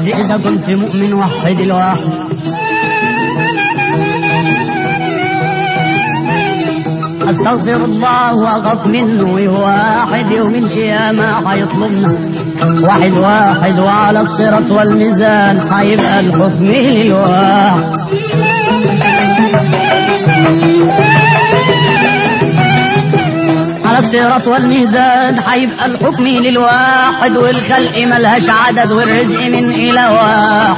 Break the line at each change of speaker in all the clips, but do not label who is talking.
واحد إذا كنت مؤمن وحد الواحد استغفر الله واخاف منه واحد يوم القيامة حيطلبنا واحد واحد وعلى الصراط والميزان حيبقى الحكم للواحد على الصراط والميزان حيبقى الحكم للواحد والخلق ملهاش عدد والرزق من إله واحد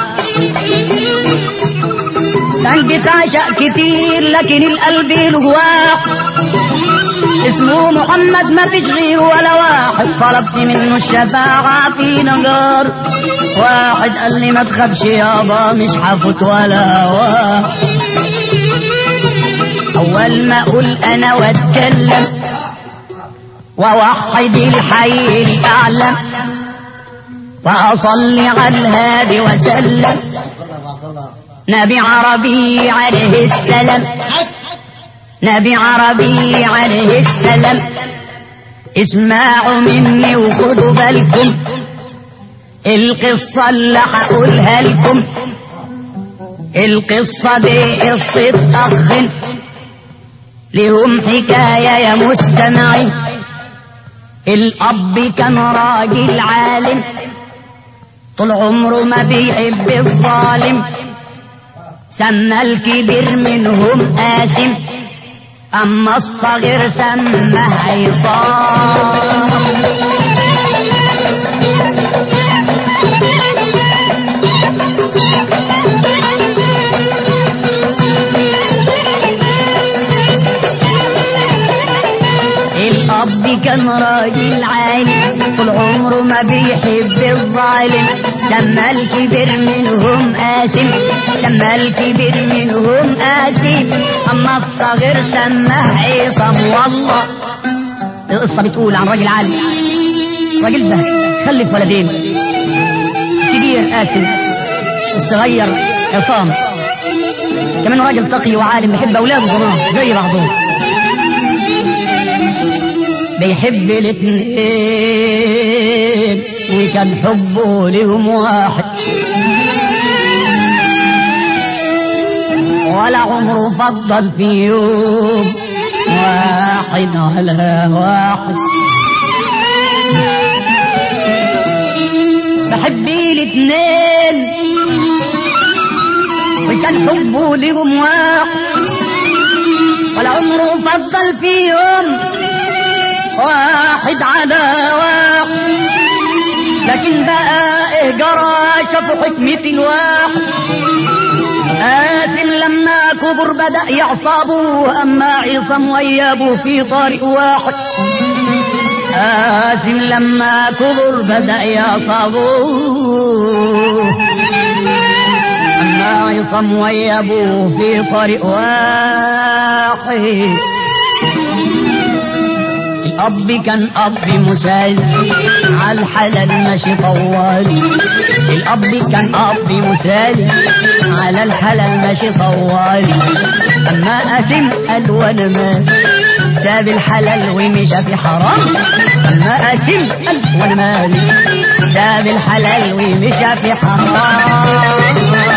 كان بتعشق كتير لكن القلب له واحد اسمه محمد ما فيش غيره ولا واحد طلبت منه الشفاعة في نجار واحد قال لي ما تخافش يابا مش حفوت ولا واحد أول ما أقول أنا وأتكلم ووحد الحي الأعلى وأصلي على الهادي وسلم نبي عربي عليه السلام نبي عربي عليه السلام اسمعوا مني وخدوا بالكم القصة اللي هقولها لكم القصة دي قصة أخ لهم حكاية يا مستمعين الأب كان راجل عالم طول عمره ما بيحب الظالم سمى الكبير منهم آثم أما الصغير سماه عصام الأب كان راجل عالم طول عمره ما بيحب الظالم سمى الكبير منهم آسم سمى الكبير منهم آسم أما الصغير سماه عصام والله القصة بتقول عن راجل عالم الراجل ده خلف ولدين كبير آسم والصغير عصام كمان راجل تقي وعالم بيحب أولاده كمان زي بعضهم بيحب الاثنين وكان حبه لهم واحد ولا عمره فضل في يوم واحد على واحد بحب الاثنين وكان حبه لهم واحد ولا عمره فضل في يوم واحد على واحد لكن بقى ايه جرى شافوا حكمة الواحد آسم لما كبر بدأ يعصابه أما عصام ويابه في طريق واحد آسم لما كبر بدأ يعصابه أما عصام ويابه في طريق واحد الأب كان أب مساعد على الحلال ماشي طوالي الأب كان أب مساعد على الحلال ماشي طوالي أما أسم قال وأنا ما ساب الحلال ومشى في حرام أما أسم قال وأنا مالي ساب الحلال ومشى في حرام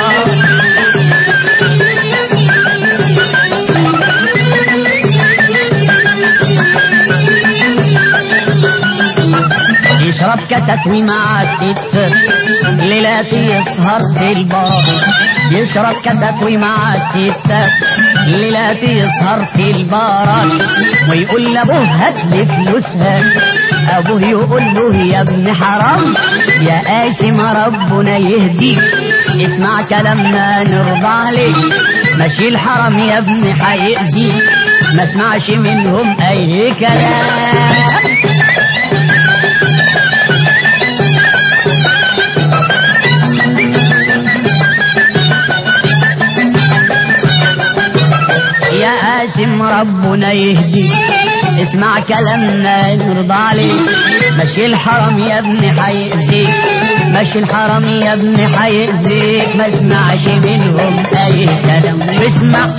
يشرب كاسات مع الست ليلات يسهر في البار يشرب كاسات مع الست ليلات يسهر في البارات ويقول لابوه هات لي فلوسها ابوه يقول له يا ابن حرام يا قاسم ربنا يهديك اسمع كلامنا نرضى عليك ماشي الحرام يا ابن هيأذيك ما اسمعش منهم اي كلام يا قاسم ربنا يهديك اسمع كلامنا نرضى عليك ماشي الحرم يا ابني حيأذيك ماشي الحرم يا ابني حيأذيك ما اسمعش منهم اي كلام واسمع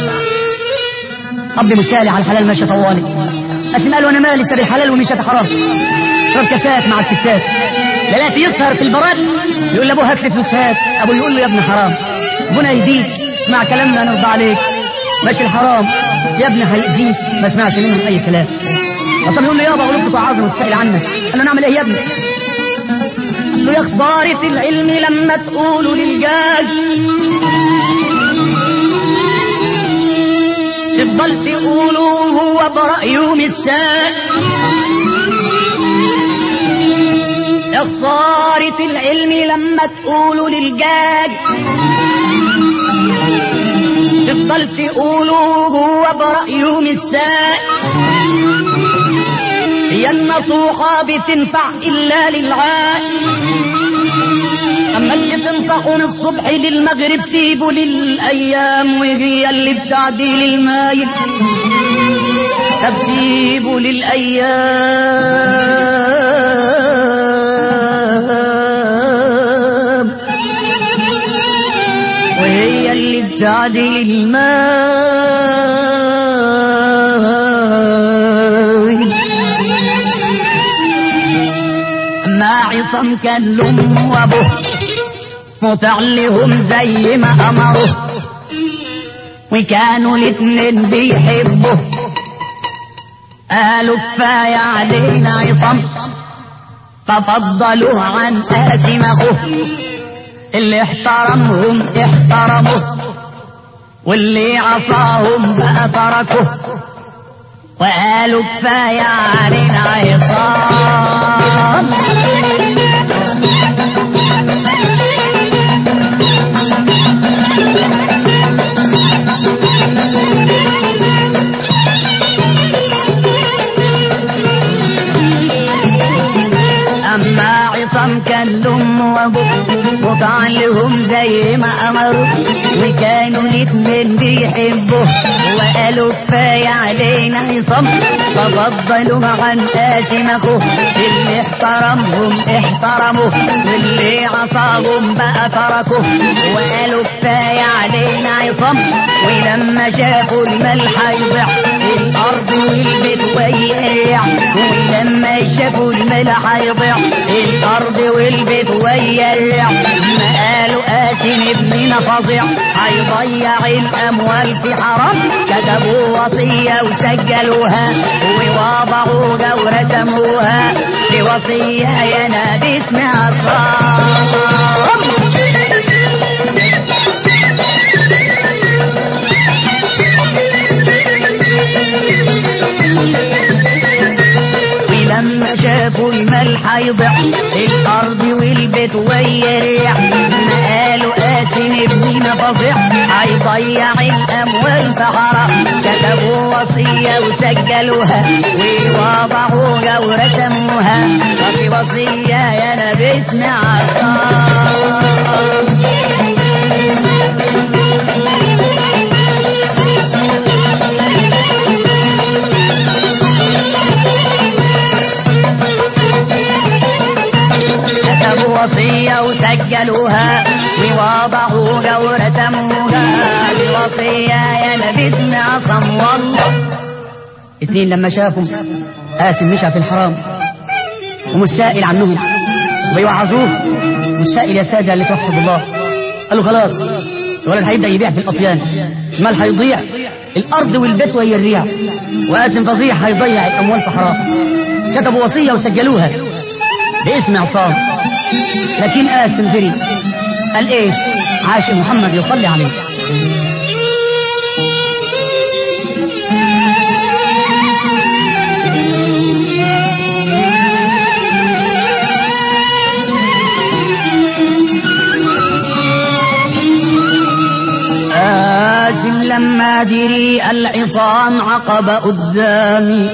اب مسالي على الحلال ماشي طوالي اسمع له انا مالي ساب الحلال ومشى في حرام
شرب كاسات مع الستات ليلات يسهر في البراد يقول لابوه هات لي فلوس هات ابوه يقول له يا ابن حرام ابونا يهديك اسمع كلامنا نرضى عليك ماشي الحرام يا ابني هيأذيك ما اسمعش منهم اي كلام اصلا يقول له يابا غلبت وعظم والسائل عنك انا نعمل ايه يا ابني قال له يا خسارة العلم لما تقولوا للجاج تفضل تقولوا هو برأيهم السائل يا خسارة العلم لما تقولوا للجاج تفضل تقولوا هو برأيهم السائل هي النصوحة بتنفع إلا للعاء أما اللي تنصحوا من الصبح للمغرب سيبوا للأيام وهي اللي بتعديل المايل طب سيبوا للأيام وهي اللي بتعديل المايل ما عصم كان لأم وابوه مطع لهم زي ما أمره وكانوا الاتنين بيحبوا قالوا كفاية علينا عصم ففضلوا عن قاسم أخوه اللي احترمهم احترموه واللي عصاهم بقى تركوه وقالوا كفاية علينا عصام أما عصام كان لهم وابوه وطع لهم زي ما أمروا وكانوا الاتنين بيحبوه وقالوا كفاية علينا عصام ففضلوا عن قاسم أخوه اللي احترمهم احترموه واللي عصاهم بقى تركوه وقالوا كفاية علينا عصام ولما شافوا الملح يضيع الأرض والبيت ويقع ولما شافوا الملح يضيع الأرض والبيت ويقع ما قالوا قاسم ابننا فظيع هيضيع الأموال في حرام كتبوا وصية وسجلوها ووضعوها ورسموها في وصية يا باسم عصام ولما شافوا الملح يضيع الارض والبيت ويريع ما قالوا قاسم ابننا فظيع هيضيع الاموال في حرام كتبوا وصيه وسجلوها ووضعوها ورسموها وفي وصيه يا باسم عصام كتبوا وصية وسجلوها ووضعوها ورسموها بوصية يا لبسنا عصم والله اتنين لما شافوا قاسم مشى في الحرام ومش سائل عنهم وبيوعظوه مش سائل يا سادة اللي توحد الله قالوا خلاص الولد هيبدأ يبيع في الأطيان المال هيضيع الأرض والبيت وهي الريع وقاسم فظيع هيضيع الأموال في حرام كتبوا وصية وسجلوها باسم عصام لكن قاسم دري قال ايه عاش محمد يصلي عليه قاسم لما دري العصام عقب قدامي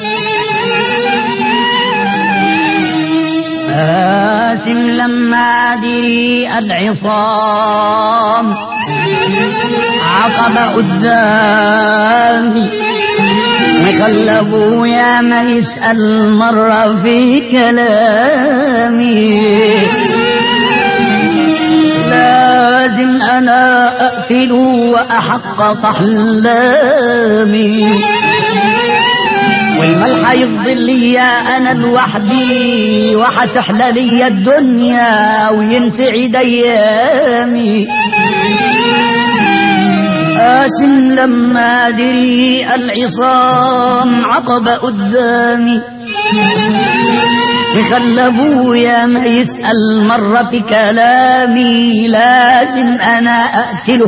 قاسم لما دري العصام عقب قدامي وخلبوا يا ما يسأل مرة في كلامي لازم أنا أقتل وأحقق أحلامي والمال مال حيفضل ليا انا لوحدي وحتحلى ليا الدنيا وينسعد ايامي قاسم لما دري العصام عقب قدامي وخلى ابويا ما يسأل مرة في كلامي لازم انا اقتله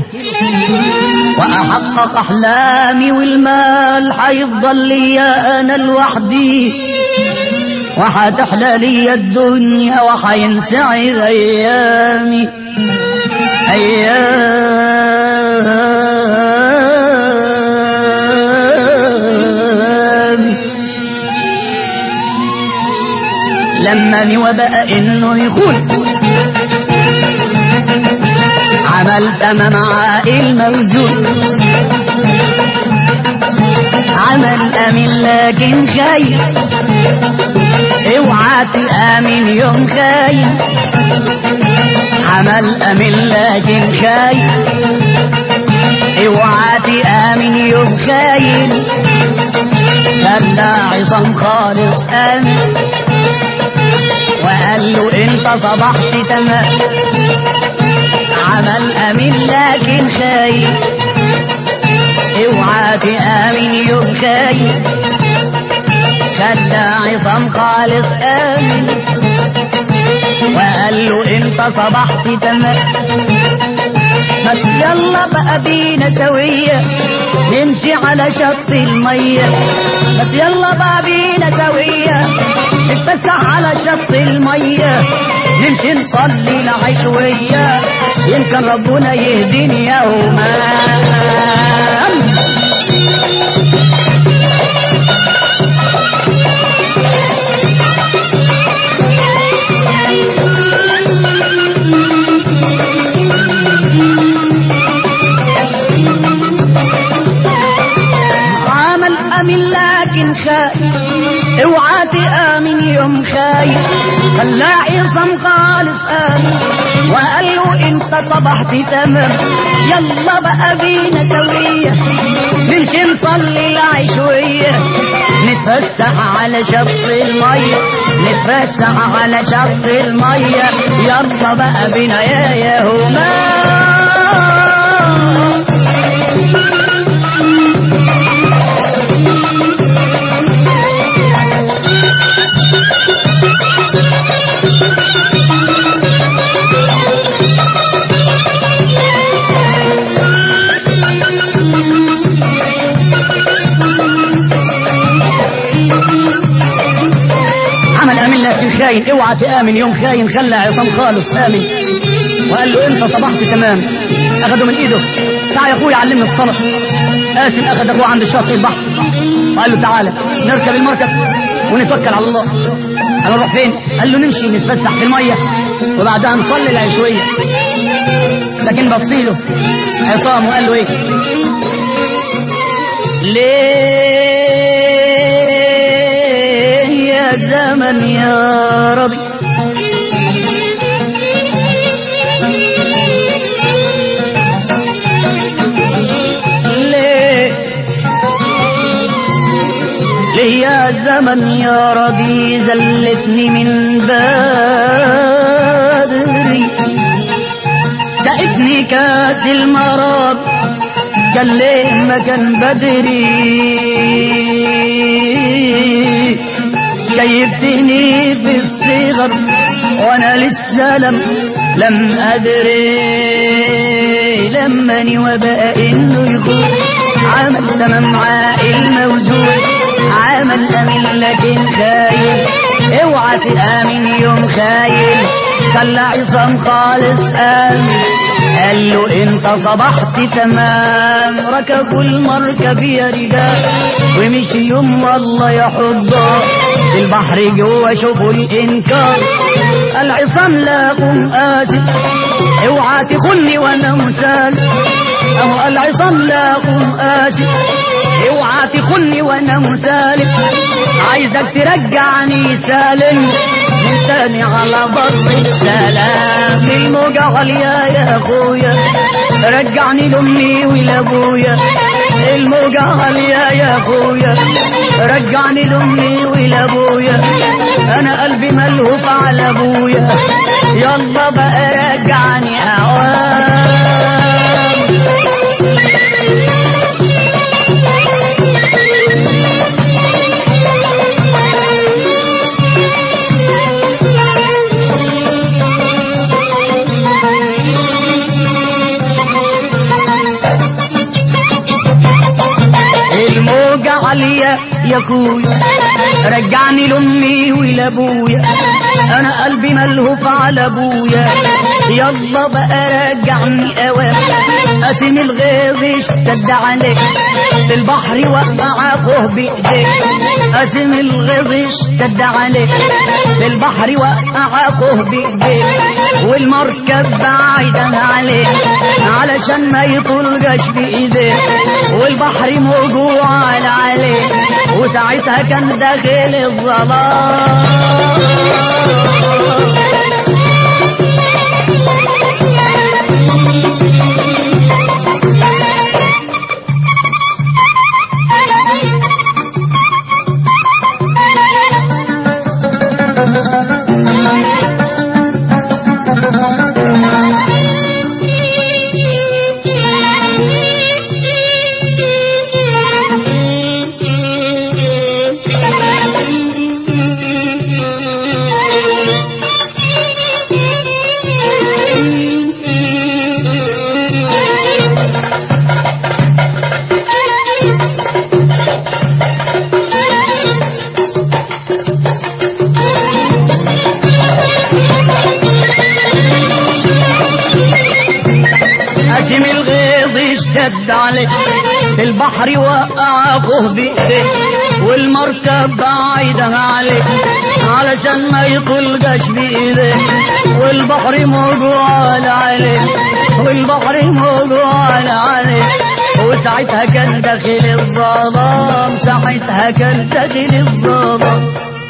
واحقق احلامي والمال حيفضل ليا انا لوحدي وحتحلى لي الدنيا وحينسعد ايامي ايامي لما نوى بقى انه يخون عملت انا مع الموزون عمل امين لكن خايف اوعى تامن يوم خايف عمل امين لكن خايف اوعى تامن يوم خايف خلى عصام خالص امن وقال له انت صبحت تمام عمل امين لكن خايف اوعى تامن يوم خايف خلى عصام خالص امن وقال له انت صبحت تمام بس يلا بقى بينا سوية نمشي على شط المية بس يلا بقى بينا سوية نتفسح على شط المية نمشي نصلي العشوية يمكن ربنا يهديني يوما عمل امن لكن خايف اوعى تامن يوم خايف خلى عصام خالص امن وقال له انت صبحت تمام يلا بقى بينا سويه نمشي نصلي العشويه نتفسح على شط الميه نتفسح على شط الميه يلا بقى بينا يا يهوما عمل امن لكن خاين اوعى تامن يوم خاين خلى عصام خالص امن وقال له انت صبحت تمام اخده من ايده تعال يا اخويا علمني الصلاه قاسم اخذ ابوه عند شاطئ البحر وقال له تعالى نركب المركب ونتوكل على الله قال له نروح فين قال له نمشي نتفسح في الميه وبعدها نصلي العشويه لكن بصيله عصام وقال له ايه ليه يا زمن يا ربي ليه ليه يا زمن يا ربي زلتني من بدري سقتني كاس المرض كان ليه ما كان بدري شيبتني بالصغر وانا لسه لم لم ادري لمني وبقى انه يكون عمل تمام عائل موزون عمل امن لكن خاين اوعى تامن يوم خاين خلى عصام خالص امن قال له انت صبحت تمام ركبوا المركب يا رجال ومشي يوم والله يحضر في البحر جوا شوفوا الانكار العصام لاقم قاسي اوعى تخني وانا مسال اهو العصام لاقم قاسي اوعى تخني وانا مسالم عايزك ترجعني سالم من تاني على بر السلام الموجة غالية يا اخويا رجعني لامي ولابويا الموجة غالية يا اخويا رجعني لامي ولابويا انا قلبي ملهوف على ابويا يلا بقى رجعني اوام الموجة عالية يا كويا رجعني لامي ولابويا انا قلبي ملهوف على ابويا يلا بقى رجعني اوام قاسم الغيظ اشتد عليك في البحر وقع اخوه بايديك قاسم الغيظ اشتد عليك في البحر وقع اخوه بايديك والمركب بعيدا عليك علشان ما يطلقش بايديك والبحر موجوع على عليك وساعتها كان داخل الظلام قاسم الغيظ اشتد عليه في البحر وقع اخوه بايديه والمركب بعيدة عليه علشان ما يطلقش بايديه والبحر موجوع عليه والبحر موجوع عليه وساعتها كان داخل الظلام ساعتها كان داخل الظلام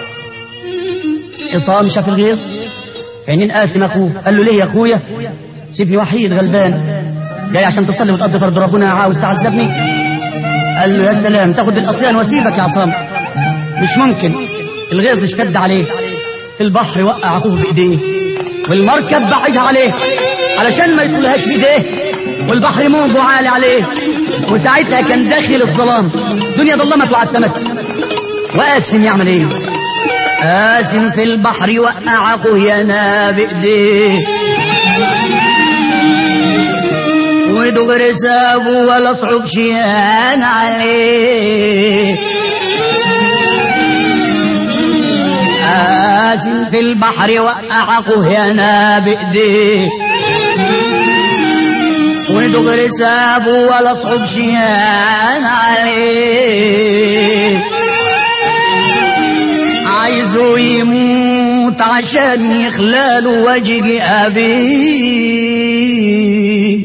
عصام شاف الغيظ عينين قاسم اخوه قال له ليه يا اخويا سيبني وحيد غلبان جاي عشان تصلي وتقضي فرض ربنا عاوز تعذبني قال له يا سلام تاخد الاطيان واسيبك يا عصام مش ممكن الغيظ اشتد عليه في البحر وقع اخوه بايديه والمركب بعدها عليه علشان ما يدخلهاش بايديه والبحر موجه عالي عليه وساعتها كان داخل الظلام الدنيا ظلمت وعتمت وقاسم يعمل ايه قاسم في البحر وقع اخويا بايديه ودغري سابه ولا صعب شيان عليه قاسم في البحر وقع اخويا بايديه ودغري سابه ولا صعب شيان عليه عايزه يموت عشان يخلاله وجه أبيه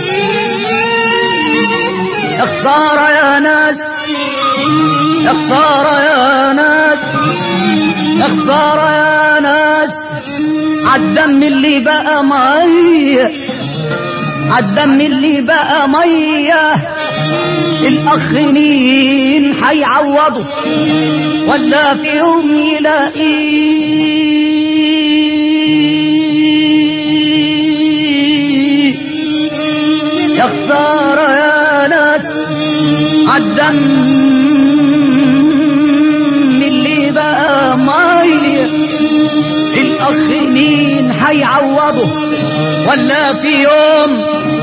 يا خسارة يا ناس يا خسارة يا ناس يا خسارة يا ناس عالدم اللي بقى مية عالدم اللي بقى مية الأخ مين هيعوضه ولا في يوم يلاقيه يا خسارة يا ناس عالدم اللي بقى مية الأخ مين هيعوضه ولا في يوم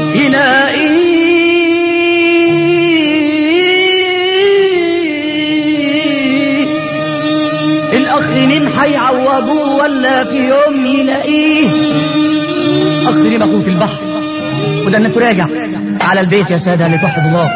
يلاقيه الأخ مين هيعوضوه ولا في يوم يلاقيه أخ ليه أخوه في البحر وده انك تراجع على البيت يا سادة لتوحد الله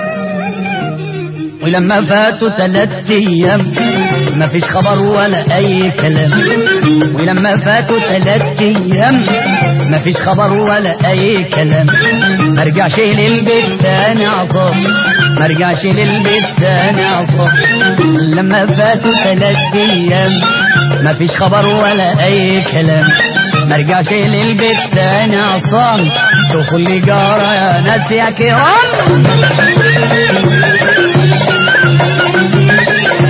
ولما فاتوا ثلاث ايام ما فيش خبر ولا اي كلام ولما فاتوا ثلاث ايام ما فيش خبر ولا اي كلام ما رجعش للبيت تاني عصام ما رجعش للبيت تاني عصام لما فاتوا ثلاث ايام ما فيش خبر ولا اي كلام ما رجعش للبيت تاني عصام شوفوا اللي جرى يا ناس يا كرام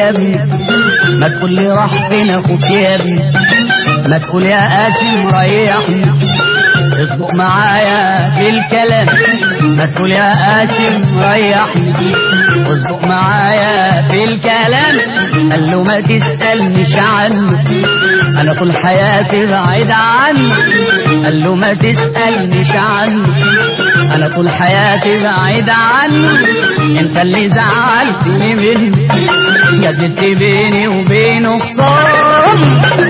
يا ابني ما تقول لي راح فين اخوك يا ابني ما تقول يا قاسم ريحني اصدق معايا في الكلام ما تقول يا قاسم ريحني اصدق معايا في الكلام قال له ما تسألنيش عنه انا طول حياتي بعيد عنه قال له ما تسألنيش عنه انا طول حياتي بعيد عنه انت اللي زعلتني منه جددت بيني وبينه خصام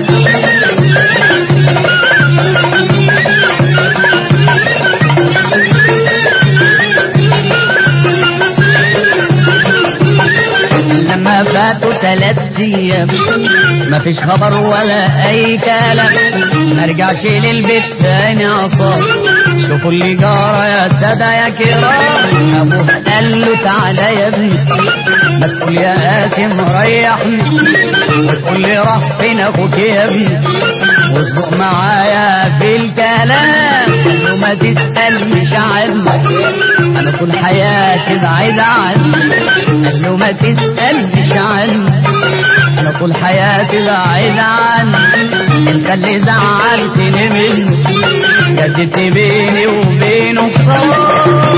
لما فاتوا ثلاث ايام ما فيش خبر ولا اي كلام ما رجعش للبيت تاني عصام شوفوا اللي جرى يا سادة يا كرام ابوه قال له تعالى يا ابني ما تقول يا قاسم ريحني وتقول لي راح فين اخوك يا ابني واصدق معايا في الكلام قال له ما تسألنيش عنك انا طول حياتي بعيد عنك قال له ما تسألنيش عنك انا طول حياتي بعيد عنك انت اللي زعلتني منه جددت بيني وبينه خصام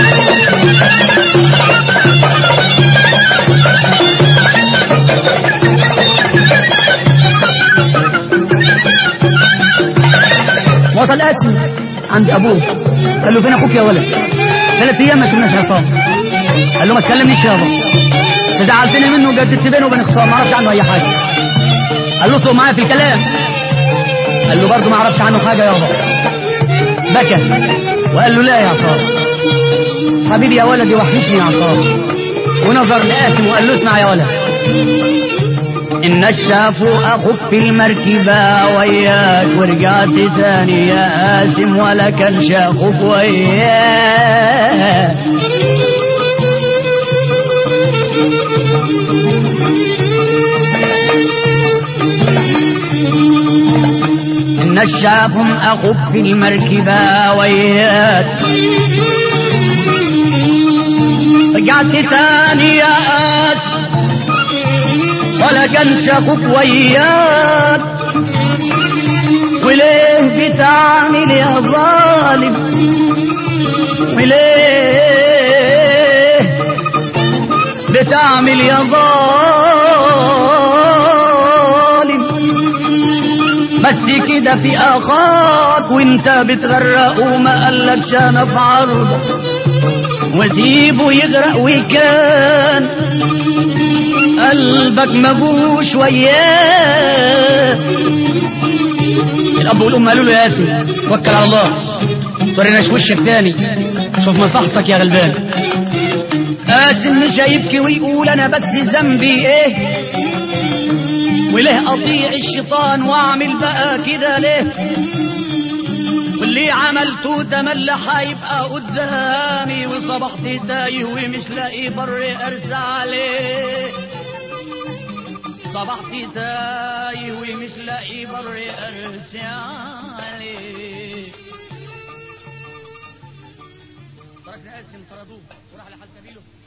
وصل قاسم عند ابوه قال له فين اخوك يا ولد ثلاث ايام ما شفناش عصام قال له ما تكلمنيش يابا انت زعلتني منه وجددت بينه وبين خصام ما اعرفش عنه اي حاجه قال له اطلب معايا في الكلام قال له برضه ما اعرفش عنه حاجه يابا بكى وقال له لا يا عصام حبيبي يا ولدي وحشني يا عصام ونظر لقاسم وقال له اسمع يا ولد إن الشاف أخوك في المركبة وياك ورجعت تاني يا قاسم ولا كان شاخوك وياك إن الشاف أخوك في المركبة وياك رجعت تاني يا قاسم ولا كان شافوك وياك وليه بتعمل يا ظالم وليه بتعمل يا ظالم بس كده في اخاك وانت بتغرق وما قالكش انا في عرضك وسيبه يغرق وكان قلبك مجوش وياه الاب والام قالوا له يا ياسر توكل على الله توريناش وشك تاني شوف مصلحتك يا غلبان قاسم مش هيبكي ويقول انا بس ذنبي ايه وليه اطيع الشيطان واعمل بقى كده ليه واللي عملته ده اللي هيبقى قدامي وصبحت تايه ومش لاقي بر ارسى عليه صبحت تايه ومش لاقي بر ارسى عليه تركنا قاسم طردوه وراح لحال سبيله